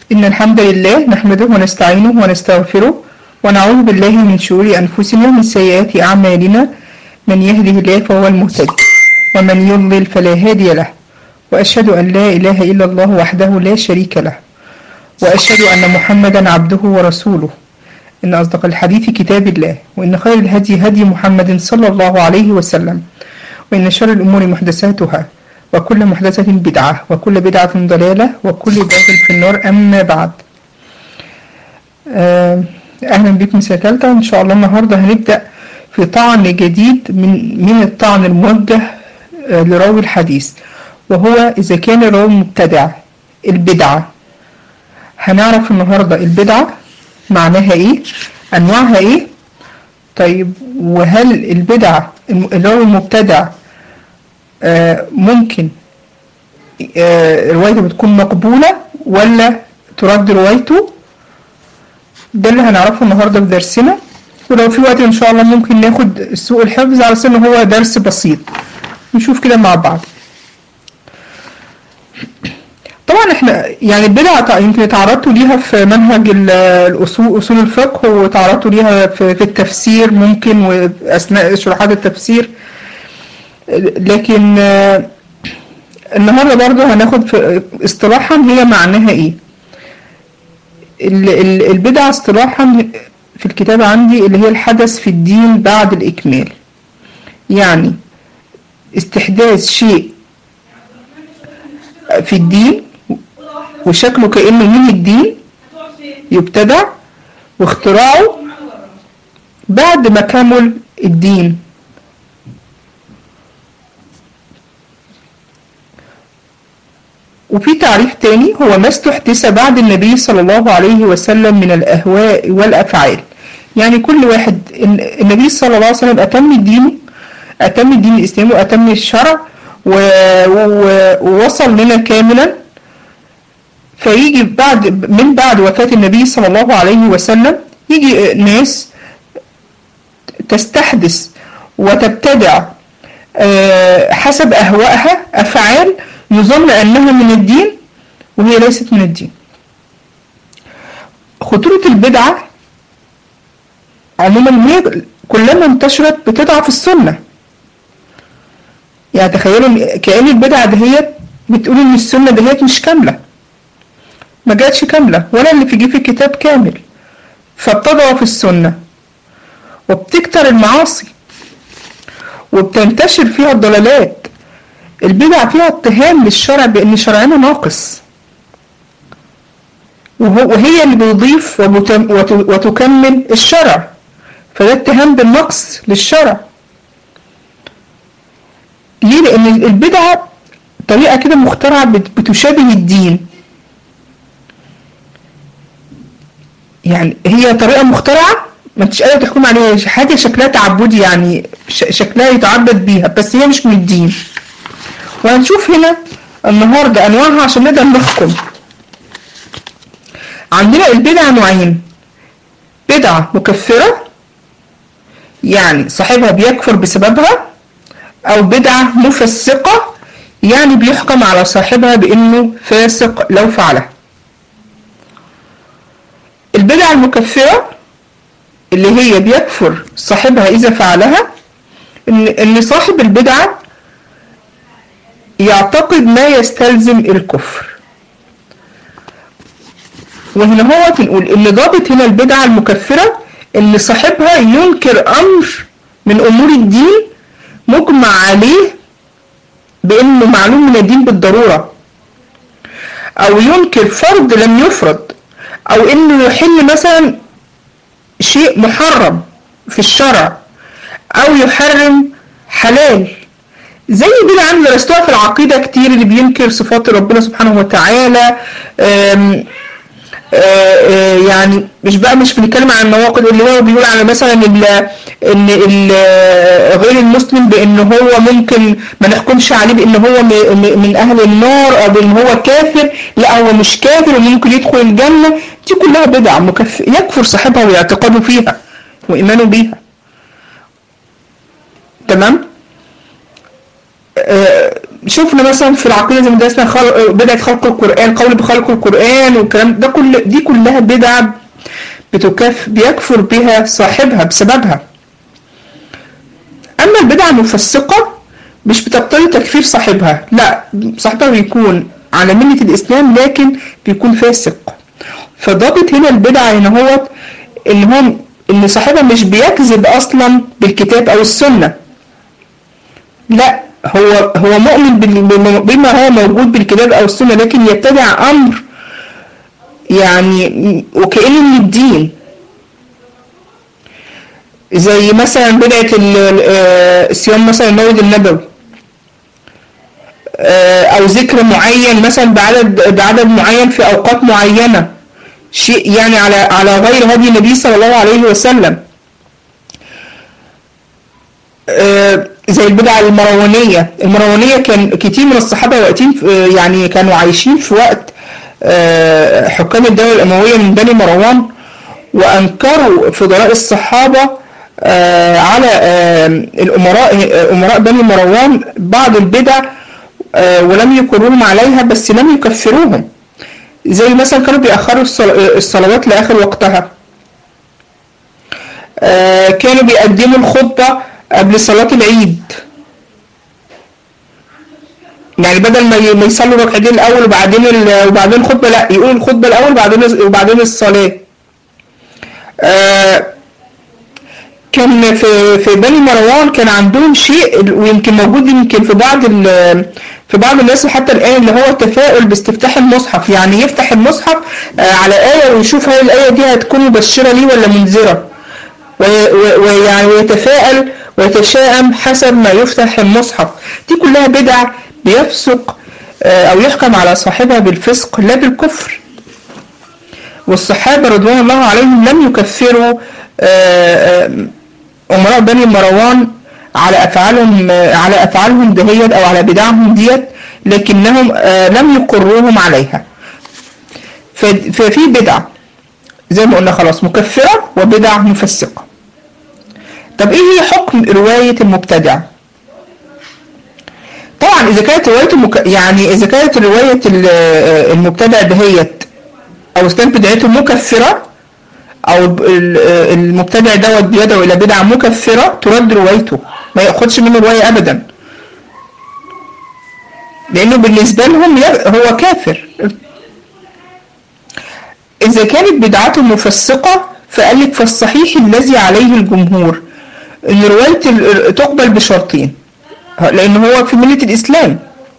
إن الحمد لله نحمده ونستعينه ونستغفره ونعوذ بالله من شرور أنفسنا ومن سيئات أعمالنا من يهده الله فهو المهتدي ومن يضلل فلا هادي له وأشهد أن لا إله إلا الله وحده لا شريك له وأشهد أن محمدا عبده ورسوله إن أصدق الحديث كتاب الله وإن خير الهدي هدي محمد صلى الله عليه وسلم وإن شر الأمور محدثاتها وكل محدثة بدعة وكل بدعة ضلالة وكل ضلالة في النار أما بعد آه، أهلا بكم سيكالتا إن شاء الله النهاردة هنبدأ في طعن جديد من من الطعن الموجه آه، لراوي الحديث وهو إذا كان الراوي مبتدع البدعة هنعرف النهاردة البدعة معناها إيه أنواعها إيه طيب وهل البدعة الم- الراوي المبتدع آه، ممكن آه، روايته بتكون مقبولة ولا ترد روايته ده اللي هنعرفه النهارده في درسنا ولو في وقت ان شاء الله ممكن ناخد سوء الحفظ على اساس ان هو درس بسيط نشوف كده مع بعض طبعا احنا يعني البدع تع- يمكن تعرضتوا ليها في منهج ال- الاصول اصول الفقه وتعرضتوا ليها في, في التفسير ممكن واثناء شروحات التفسير لكن آه، النهارده برضو هناخد في اصطلاحا هي معناها ايه ال- ال- البدعة اصطلاحا في الكتاب عندي اللي هي الحدث في الدين بعد الإكمال يعني استحداث شيء في الدين وشكله كأنه من الدين يبتدع واختراعه بعد ما كمل الدين وفي تعريف تاني هو ما استحدث بعد النبي صلى الله عليه وسلم من الأهواء والأفعال يعني كل واحد ال- النبي صلى الله عليه وسلم أتم الدين أتم الدين الإسلامي وأتم الشرع و- و- ووصل لنا كاملا فيجي بعد من بعد وفاة النبي صلى الله عليه وسلم يجي ناس تستحدث وتبتدع آه، حسب أهوائها أفعال يظن أنها من الدين وهي ليست من الدين خطورة البدعة عموما هي كلما انتشرت بتضعف السنة يعني تخيلوا إن كأن البدعة دهيت بتقول إن السنة دهيت مش كاملة ما جاتش كاملة ولا اللي في في الكتاب كامل فبتضعف السنة وبتكتر المعاصي وبتنتشر فيها الضلالات البدع فيها اتهام للشرع بأن شرعنا ناقص وهو وهي اللي بتضيف وبت- وت- وتكمل الشرع فده اتهام بالنقص للشرع ليه لأن البدعة طريقة كده مخترعة بت- بتشابه الدين يعني هي طريقة مخترعة ما انتش قادرة تحكم عليها حاجة شكلها تعبدي يعني ش- شكلها يتعبد بيها بس هي مش من الدين وهنشوف هنا النهاردة أنواعها عشان نقدر نحكم عندنا البدع نوعين بدعة مكفرة يعني صاحبها بيكفر بسببها أو بدعة مفسقة يعني بيحكم على صاحبها بأنه فاسق لو فعلها البدعة المكفرة اللي هي بيكفر صاحبها إذا فعلها إن إن صاحب البدعة يعتقد ما يستلزم الكفر وهنا هو بنقول ان ضابط هنا البدعة المكفرة ان صاحبها ينكر امر من امور الدين مجمع عليه بانه معلوم من الدين بالضرورة او ينكر فرض لم يفرض او انه يحل مثلا شيء محرم في الشرع او يحرم حلال زي كده عندنا درستوها في العقيدة كتير اللي بينكر صفات ربنا سبحانه وتعالى آم، آه، آه، يعني مش بقى مش بنتكلم عن النواقض اللي هو بيقول على مثلا ال ان ال غير المسلم بان هو ممكن ما نحكمش عليه بان هو م- م- من اهل النار او بان هو كافر لا هو مش كافر وممكن يدخل الجنة دي كلها بدع مكف... يكفر صاحبها واعتقاده فيها وايمانه بيها تمام آه، شفنا مثلا في العقيدة زي ما درسنا خلق بدعة خلق القرآن قول بخلق القرآن والكلام ده كل دي كلها بدع بتكف بيكفر بها صاحبها بسببها أما البدعة المفسقة مش بتقتضي تكفير صاحبها لا صاحبها بيكون على ملة الإسلام لكن بيكون فاسق فضابط هنا البدعة هنا هو إن هم إن صاحبها مش بيكذب أصلا بالكتاب أو السنة لا هو هو مؤمن بال- بما هو موجود بالكتاب أو السنة لكن يبتدع أمر يعني وكأنه من الدين زي مثلا بدعة ال- ال- آه، صيام مثلا المولد النبوي آه، او ذكر معين مثلا بعدد بعدد معين في اوقات معينه شيء يعني على على غير هدي النبي صلى الله عليه وسلم آه، زي البدع المروانيه المروانيه كان كتير من الصحابه وقتين في- يعني كانوا عايشين في وقت آه، حكام الدوله الامويه من بني مروان وانكروا فضلاء الصحابه آه، على آه، الامراء آه، امراء بني مروان بعض البدع آه، ولم يقرهم عليها بس لم يكفروهم زي مثلا كانوا بيأخروا الصل- الصلوات لآخر وقتها آه، كانوا بيقدموا الخطبة قبل صلاة العيد يعني بدل ما ي- ما يصلوا ركعتين الأول وبعدين ال- وبعدين الخطبة لا يقولوا الخطبة الأول وبعدين وبعدين الصلاة آه، كان في في بني مروان كان عندهم شيء ويمكن موجود يمكن في بعض ال- في بعض الناس حتى الآن اللي هو التفاؤل باستفتاح المصحف يعني يفتح المصحف آه، على آية ويشوف هل الآية دي هتكون مبشرة ليه ولا منذرة وي- وي- ويعني ويتفائل ويتشائم حسب ما يفتح المصحف دي كلها بدع بيفسق آه، أو يحكم على صاحبها بالفسق لا بالكفر والصحابة رضوان الله عليهم لم يكفروا آه، آه، أمراء بني مروان على أفعالهم آه، على أفعالهم دهيت أو على بدعهم ديت لكنهم آه، لم يقروهم عليها ف- ففي بدع زي ما قلنا خلاص مكفرة وبدع مفسقة طب ايه هي حكم رواية المبتدع طبعا اذا كانت رواية المك... يعني اذا كانت رواية ال- آه، المبتدع دهيت او اذا كانت بدعته مكفرة او ال- ال- آه، المبتدع دوت بيدعو الى بدعة مكفرة ترد روايته ما ياخدش منه رواية ابدا لانه بالنسبة لهم ي- هو كافر إذا كانت بدعته مفسقة فقال لك فالصحيح الذي عليه الجمهور إن رواية ال- تقبل بشرطين لأن هو في ملة الإسلام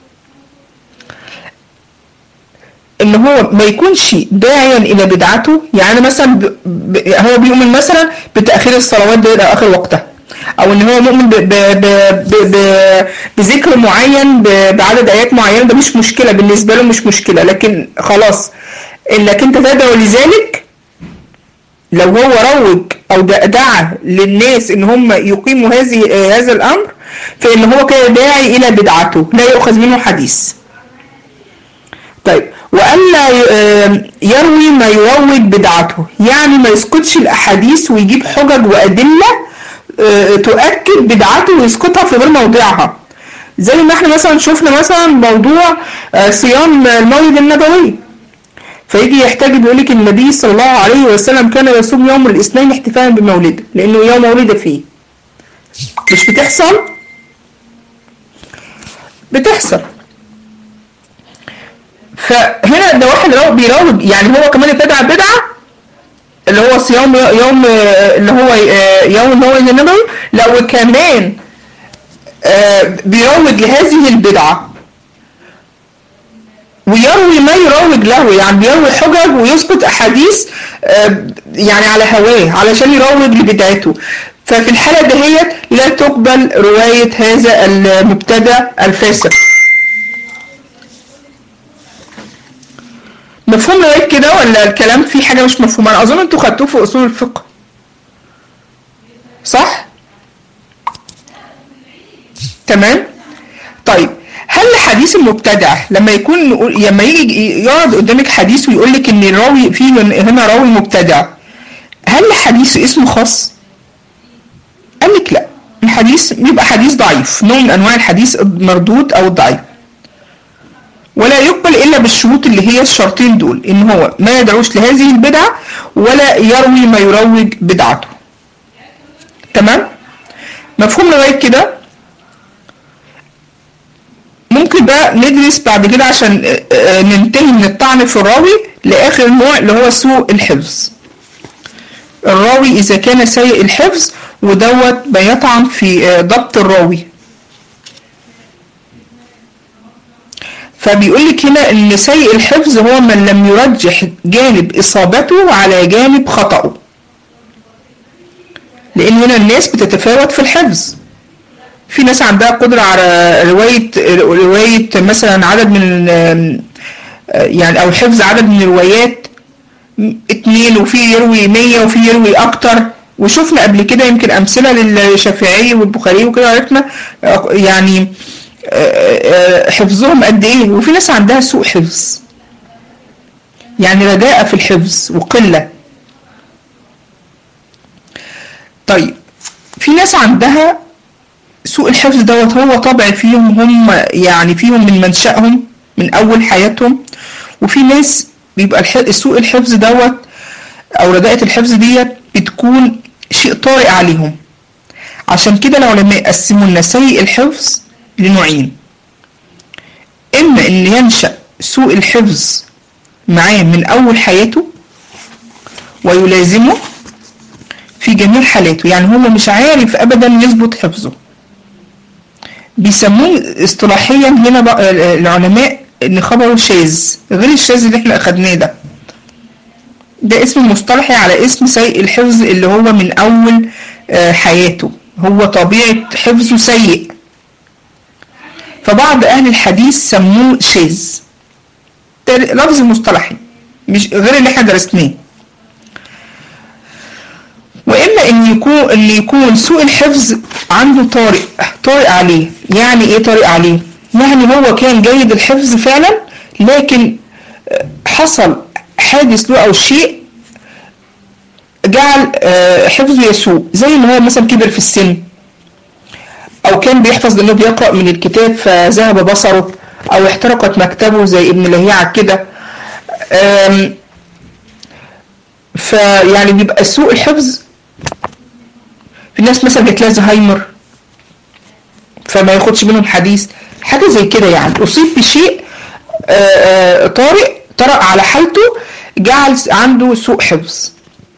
إن هو ما يكونش داعيا إلى بدعته يعني مثلا ب... ب... هو بيؤمن مثلا بتأخير الصلوات دي إلى آخر وقتها أو إن هو مؤمن ب... ب... ب... ب... ب... بذكر معين ب... بعدد آيات معينة ده مش مشكلة بالنسبة له مش مشكلة لكن خلاص انك انت تدعو لذلك لو هو روج او د- دعا للناس ان هم يقيموا هذه آه، هذا الامر فان هو كده داعي الى بدعته لا يؤخذ منه حديث طيب والا ي- آه، يروي ما يروج بدعته يعني ما يسكتش الاحاديث ويجيب حجج وادله آه، تؤكد بدعته ويسكتها في غير موضعها زي ما احنا مثلا شفنا مثلا موضوع آه، صيام المولد النبوي فيجي يحتاج يقول لك النبي صلى الله عليه وسلم كان يصوم يوم الاثنين احتفالا بمولده لانه يوم ولد فيه مش بتحصل بتحصل فهنا ده واحد رو- بيروج يعني هو كمان ابتدع بدعه اللي هو صيام يوم آه، اللي هو آه، يوم المولد النبوي لا وكمان آه، بيروج لهذه البدعه ويروي ما يروج له يعني بيروي حجج ويسقط احاديث آه، يعني على هواه علشان يروج لبدعته ففي الحالة دهيت لا تقبل رواية هذا المبتدع الفاسق مفهوم لغاية كده ولا الكلام فيه حاجة مش مفهومة أنا أظن أنتوا خدتوه في أصول الفقه صح؟ تمام؟ طيب هل حديث المبتدع لما يكون لما يجي يقعد قدامك حديث ويقول لك ان الراوي في هنا راوي مبتدع هل حديثه اسمه خاص؟ قال لك لا الحديث بيبقى حديث ضعيف نوع من انواع الحديث المردود او الضعيف ولا يقبل الا بالشروط اللي هي الشرطين دول ان هو ما يدعوش لهذه البدعه ولا يروي ما يروج بدعته تمام مفهوم لغايه كده ممكن بقى ندرس بعد كده عشان آه، آه، ننتهي من الطعن في الراوي لاخر نوع اللي هو سوء الحفظ الراوي اذا كان سيء الحفظ ودوت بيطعن في آه، ضبط الراوي فبيقول لك هنا ان سيء الحفظ هو من لم يرجح جانب اصابته على جانب خطأه لان هنا الناس بتتفاوت في الحفظ في ناس عندها قدرة على رواية رواية مثلا عدد من ال- يعني او حفظ عدد من الروايات اتنين وفي يروي مية وفي يروي اكتر وشفنا قبل كده يمكن امثلة للشافعي والبخاري وكده عرفنا آه، يعني آه، آه، حفظهم قد ايه وفي ناس عندها سوء حفظ يعني رداءة في الحفظ وقلة طيب في ناس عندها سوء الحفظ دوت هو طبع فيهم هم يعني فيهم من منشأهم من أول حياتهم وفي ناس بيبقى الح- سوء الحفظ دوت أو رداءة الحفظ ديت بتكون شيء طارئ عليهم عشان كده العلماء قسموا لنا سيء الحفظ لنوعين إما إن ينشأ سوء الحفظ معاه من أول حياته ويلازمه في جميع حالاته يعني هو مش عارف أبدا يظبط حفظه بيسموه اصطلاحيا هنا بقى العلماء ان خبره شاذ غير الشاذ اللي احنا اخدناه ده ده اسم مصطلحي على اسم سيء الحفظ اللي هو من اول آه، حياته هو طبيعة حفظه سيء فبعض اهل الحديث سموه شاذ ده لفظ مصطلحي مش غير اللي احنا درسناه واما ان يكون ان يكون سوء الحفظ عنده طارئ طارئ عليه يعني ايه طارئ عليه يعني هو كان جيد الحفظ فعلا لكن آه، حصل حادث له او شيء جعل آه، حفظه يسوء زي ما هو مثلا كبر في السن او كان بيحفظ لانه بيقرا من الكتاب فذهب بصره او احترقت مكتبه زي ابن لهيعة كده آم، فيعني بيبقى سوء الحفظ في ناس مثلا جات لها زهايمر فما ياخدش منهم حديث حاجة زي كده يعني أصيب بشيء آه، آه، طارئ طرأ على حالته جعل عنده سوء حفظ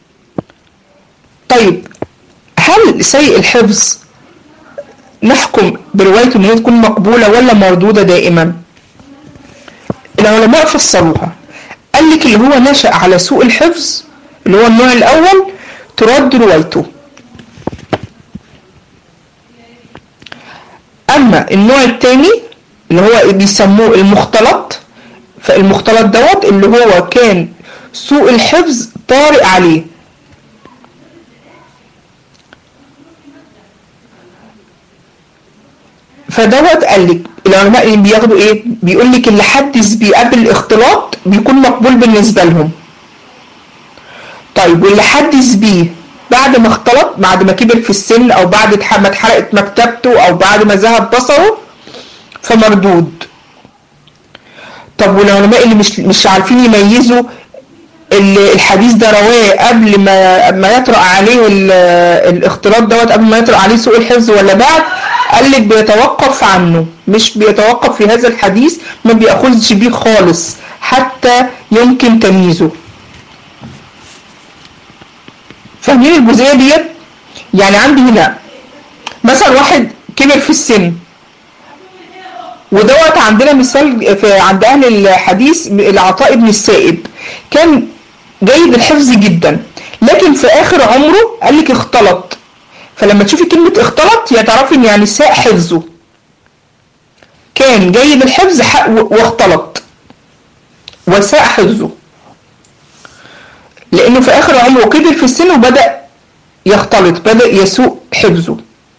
طيب هل سيء الحفظ نحكم بروايته ان هي تكون مقبولة ولا مردودة دائما العلماء فصلوها قال لك اللي هو نشأ على سوء الحفظ اللي هو النوع الأول ترد روايته أما النوع الثاني اللي هو بيسموه المختلط فالمختلط دوت اللي هو كان سوء الحفظ طارئ عليه فدوت قال لك العلماء اللي بياخدوا ايه بيقول لك اللي حدث بيه قبل الاختلاط بيكون مقبول بالنسبه لهم طيب واللي حدث بيه بعد ما اختلط بعد ما كبر في السن او بعد اتح- ما اتحرقت مكتبته او بعد ما ذهب بصره فمردود طب والعلماء اللي مش مش عارفين يميزوا ال- الحديث ده رواه قبل ما ما يطرأ عليه ال- الاختلاط دوت قبل ما يطرأ عليه سوء الحفظ ولا بعد قال لك بيتوقف عنه مش بيتوقف في هذا الحديث ما بياخذش بيه خالص حتى يمكن تمييزه فاهمين الجزئيه ديت يعني عندي هنا مثلا واحد كبر في السن ودوت عندنا مثال في عند اهل الحديث العطاء بن السائب كان جيد الحفظ جدا لكن في اخر عمره قال لك اختلط فلما تشوفي كلمة اختلط يا تعرفي ان يعني ساء حفظه كان جيد الحفظ ح- و- واختلط وساء حفظه لانه في اخر عمره كبر في السن وبدأ يختلط بدأ يسوء حفظه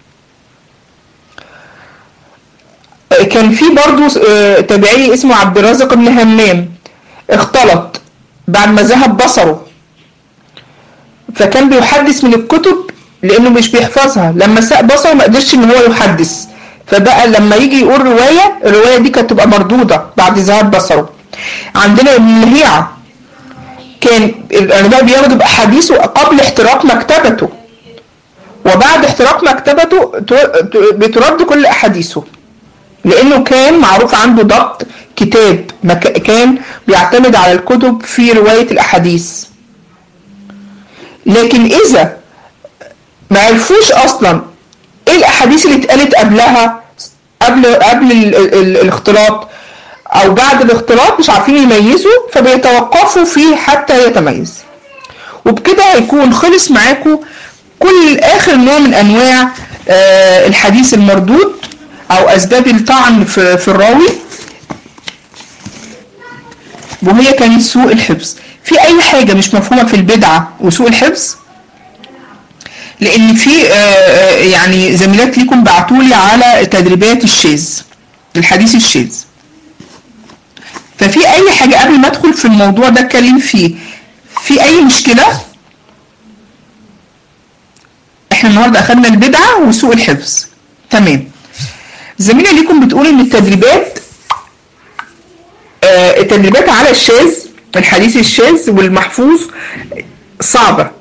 كان في برضو آه، تابعي اسمه عبد الرازق بن همام اختلط بعد ما ذهب بصره فكان بيحدث من الكتب لانه مش بيحفظها لما ساق بصره ما قدرش ان هو يحدث فبقى لما يجي يقول روايه الروايه دي كانت تبقى مردوده بعد ذهاب بصره عندنا ابن لهيعه كان العلماء بياخدوا باحاديثه قبل احتراق مكتبته وبعد احتراق مكتبته تو- بترد كل احاديثه لانه كان معروف عنده ضبط كتاب ما ك- كان بيعتمد على الكتب في روايه الاحاديث لكن اذا ما عرفوش اصلا ايه الاحاديث اللي اتقالت قبلها قبل قبل ال ال الاختلاط او بعد الاختلاط مش عارفين يميزوا فبيتوقفوا فيه حتى يتميز وبكده هيكون خلص معاكم كل اخر نوع من انواع آه، الحديث المردود او اسباب الطعن في, في الراوي وهي كانت سوء الحفظ في اي حاجه مش مفهومه في البدعه وسوء الحفظ لان في آه، آه، يعني زميلات ليكم بعتوا لي على تدريبات الشاذ الحديث الشاذ ففي اي حاجه قبل ما ادخل في الموضوع ده اتكلم فيه في اي مشكله احنا النهارده اخدنا البدعه وسوء الحفظ تمام زميله ليكم بتقول ان التدريبات آه، التدريبات على الشاذ الحديث الشاذ والمحفوظ صعبه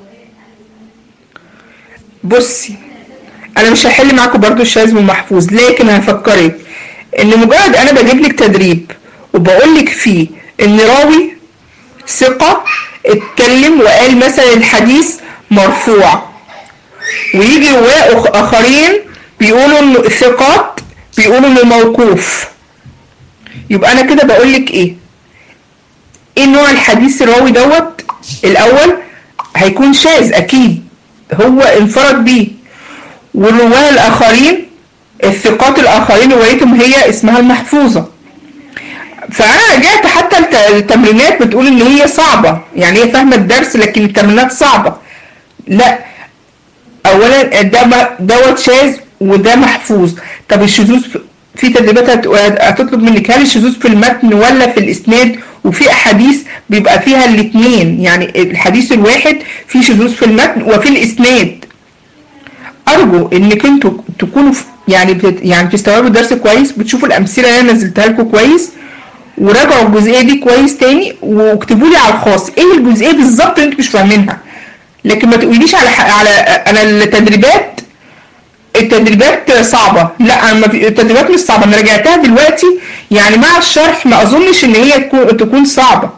بصي انا مش هحل معاكم برضو الشاذ والمحفوظ لكن هفكرك ان مجرد انا بجيب لك تدريب وبقول لك فيه ان راوي ثقة اتكلم وقال مثلا الحديث مرفوع ويجي رواه أخ- اخرين بيقولوا انه ثقات بيقولوا انه موقوف يبقى انا كده بقول لك ايه ايه نوع الحديث الراوي دوت الاول هيكون شاذ اكيد هو انفرد بيه والرواه الاخرين الثقات الاخرين روايتهم هي اسمها المحفوظه فانا رجعت حتى الت- التمرينات بتقول ان هي صعبه يعني هي فاهمه الدرس لكن التمرينات صعبه لا اولا ده ما- دوت شاذ وده محفوظ طب الشذوذ في- في تدريبات هت- هتطلب منك هل الشذوذ في المتن ولا في الاسناد وفي احاديث بيبقى فيها الاثنين يعني الحديث الواحد فيه شذوذ في المتن وفي الاسناد ارجو انك انتوا تكونوا في- يعني بت يعني بتستوعبوا الدرس كويس بتشوفوا الامثله اللي انا نزلتها لكم كويس وراجعوا الجزئيه دي كويس تاني واكتبوا لي على الخاص ايه الجزئيه بالظبط اللي انتوا مش فاهمينها لكن ما تقوليش على ح- على انا التدريبات التدريبات صعبة لا أنا ما في- التدريبات مش صعبة أنا رجعتها دلوقتي يعني مع الشرح ما أظنش إن هي تكون تكون صعبة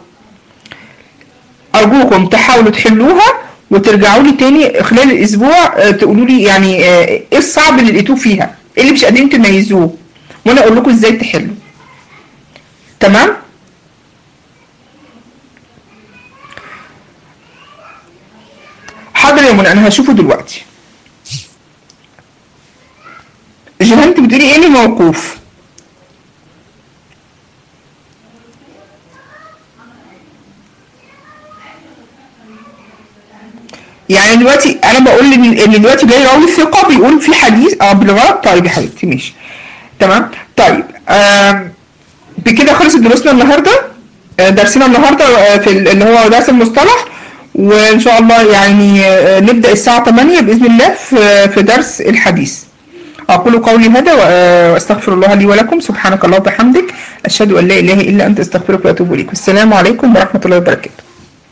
أرجوكم تحاولوا تحلوها وترجعوا لي تاني خلال الأسبوع آه، تقولوا لي يعني آه، إيه الصعب اللي لقيتوه فيها إيه اللي مش قادرين تميزوه وأنا أقول لكم إزاي تحلوا تمام حاضر يا منى أنا هشوفه دلوقتي جيهان انت بتقولي ايه اللي موقوف يعني دلوقتي انا بقول ان ان دلوقتي جاي راوي ثقه بيقول في حديث اه بالغلط طيب يا حبيبتي ماشي تمام طيب آم، بكده خلصت دروسنا النهارده آه، درسنا النهارده آه، في ال- اللي هو درس المصطلح وان شاء الله يعني آه، نبدا الساعه 8 باذن الله في في درس الحديث أقول قولي هذا وأ- وأستغفر الله لي ولكم سبحانك اللهم وبحمدك أشهد أن لا إله إلا أنت أستغفرك وأتوب إليك السلام عليكم ورحمة الله وبركاته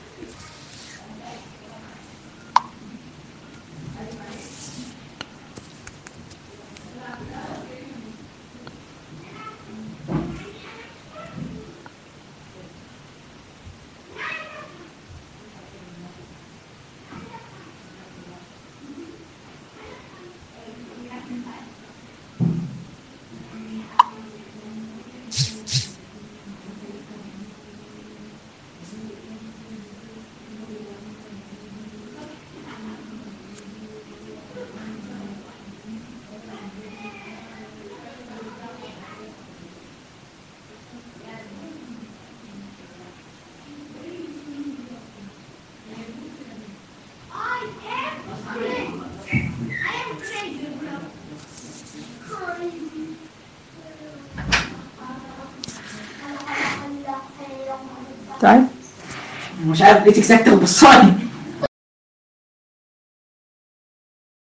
تعال مش عارف لقيتك ساكته وبصالي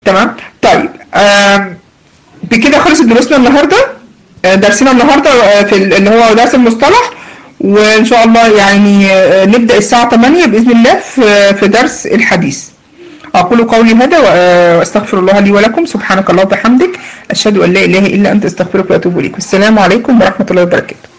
تمام طيب آم، بكده خلصت دروسنا النهارده آه، درسنا النهارده آه، في ال- اللي هو درس المصطلح وان شاء الله يعني آه، نبدا الساعه 8 باذن الله في في درس الحديث اقول قولي هذا وآه، واستغفر الله لي ولكم سبحانك اللهم وبحمدك اشهد ان لا اله الا انت استغفرك واتوب اليك والسلام عليكم ورحمه الله وبركاته